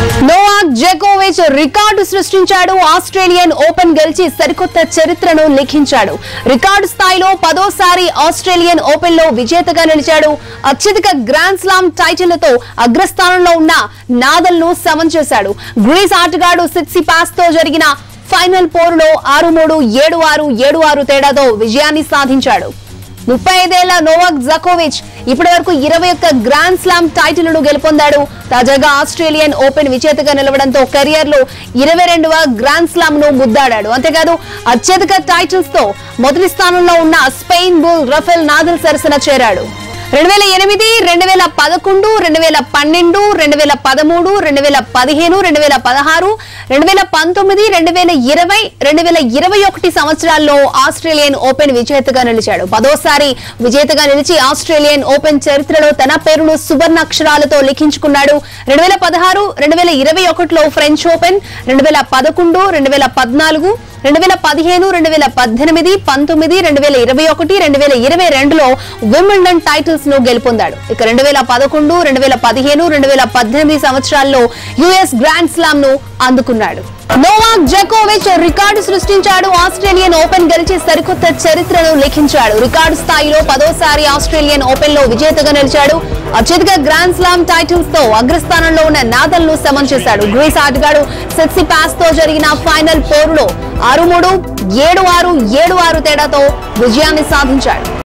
Novak జకోవిచ్ record సృష్టించాడు Australian Open గెలిచి సరికొత్త చరిత్రను లిఖించాడు రికార్డు స్థాయిలో పదోసారి ఆస్ట్రేలియన్ ఓపెన్ లో విజేతగా నిలిచాడు అత్యధిక గ్రాండ్ స్లామ్ టైటిళ్లతో అగ్రస్థానంలో ఉన్న నాదల్ ను సమన్ చేశాడు గ్రీస్ ఆటగాడు సిట్సిపాస్ తో జరిగిన ఫైనల్ పోరులో ఆరు మూడు ఏడు ఆరు ఏడు ఆరు తేడాతో విజయాన్ని సాధించాడు ముప్పై ఐదేళ్ల నోవాక్ జకోవిచ్ ఇప్పటి వరకు ఇరవై ఒక్క గ్రాండ్ స్లామ్ టైటిల్ను గెలుపొందాడు తాజాగా ఆస్ట్రేలియన్ ఓపెన్ విజేతగా నిలవడంతో కెరియర్ లో ఇరవై రెండవ గ్రాండ్ స్లామ్ ను ముద్దాడాడు అంతేకాదు అత్యధిక టైటిల్స్ తో మొదటి స్థానంలో ఉన్న స్పెయిన్ బుల్ రఫెల్ నాదల్ సరసన చేరాడు రెండు వేల ఎనిమిది రెండు వేల పదకొండు రెండు వేల పన్నెండు రెండు వేల పదమూడు రెండు వేల పదిహేను రెండు వేల పదహారు రెండు వేల పంతొమ్మిది రెండు వేల ఇరవై రెండు వేల ఇరవై ఒకటి సంవత్సరాల్లో ఆస్ట్రేలియన్ ఓపెన్ విజేతగా నిలిచాడు పదోసారి విజేతగా నిలిచి ఆస్ట్రేలియన్ ఓపెన్ చరిత్రలో తన పేరును సువర్ణాక్షరాలతో లిఖించుకున్నాడు రెండు వేల పదహారు రెండు వేల ఇరవై ఒకటిలో ఫ్రెంచ్ ఓపెన్ రెండు వేల పదకొండు రెండు వేల పద్నాలుగు రెండు వేల పదిహేను రెండు వేల పద్దెనిమిది పంతొమ్మిది రెండు వేల ఇరవై ఒకటి రెండు వేల ఇరవై రెండులో విమిల్డన్ టైటిల్స్ ను గెలుపొందాడు ఇక రెండు వేల పదకొండు రెండు వేల పదిహేను రెండు వేల పద్దెనిమిది సంవత్సరాల్లో యుఎస్ గ్రాండ్ స్లామ్ ను అందుకున్నాడు నోవాక్ జకోవిచ్ రికార్డు సృష్టించాడు ఆస్ట్రేలియన్ ఓపెన్ గెలిచి సరికొత్త చరిత్రను లిఖించాడు రికార్డు స్థాయిలో పదోసారి ఆస్ట్రేలియన్ ఓపెన్ లో విజేతగా నిలిచాడు అత్యధిక గ్రాండ్ స్లామ్ టైటిల్స్ తో అగ్రస్థానంలో ఉన్న నాదల్ ను సమన్ చేశాడు గ్రీస్ ఆటగాడు సెక్సీ పాస్ తో జరిగిన ఫైనల్ పోరులో ఆరు మూడు ఏడు ఆరు ఏడు ఆరు తేడాతో విజయాన్ని సాధించాడు